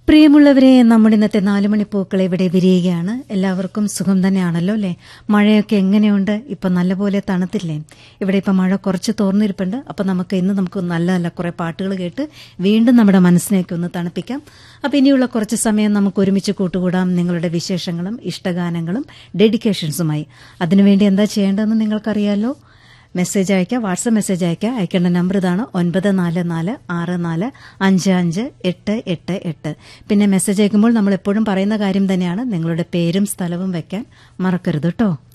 പ്രിയമുള്ളവരെ നമ്മുടെ ഇന്നത്തെ നാലുമണിപ്പൂക്കൾ ഇവിടെ വിരിയുകയാണ് എല്ലാവർക്കും സുഖം തന്നെയാണല്ലോ അല്ലേ മഴയൊക്കെ എങ്ങനെയുണ്ട് ഇപ്പം നല്ലപോലെ തണുത്തില്ലേ ഇവിടെ ഇപ്പം മഴ കുറച്ച് തോർന്നിരിപ്പുണ്ട് അപ്പം നമുക്ക് ഇന്ന് നമുക്ക് നല്ല നല്ല കുറേ പാട്ടുകൾ കേട്ട് വീണ്ടും നമ്മുടെ മനസ്സിനെയൊക്കെ ഒന്ന് തണുപ്പിക്കാം അപ്പം ഇനിയുള്ള കുറച്ച് സമയം നമുക്ക് ഒരുമിച്ച് കൂട്ടുകൂടാം നിങ്ങളുടെ വിശേഷങ്ങളും ഇഷ്ടഗാനങ്ങളും ഡെഡിക്കേഷൻസുമായി അതിനുവേണ്ടി എന്താ ചെയ്യേണ്ടതെന്ന് നിങ്ങൾക്കറിയാലോ മെസ്സേജ് അയക്കുക വാട്സപ്പ് മെസ്സേജ് അയക്കുക അയക്കേണ്ട നമ്പർ ഇതാണ് ഒൻപത് നാല് നാല് ആറ് നാല് അഞ്ച് അഞ്ച് എട്ട് എട്ട് എട്ട് പിന്നെ മെസ്സേജ് അയക്കുമ്പോൾ നമ്മൾ എപ്പോഴും പറയുന്ന കാര്യം തന്നെയാണ് നിങ്ങളുടെ പേരും സ്ഥലവും വെക്കാൻ മറക്കരുത് കേട്ടോ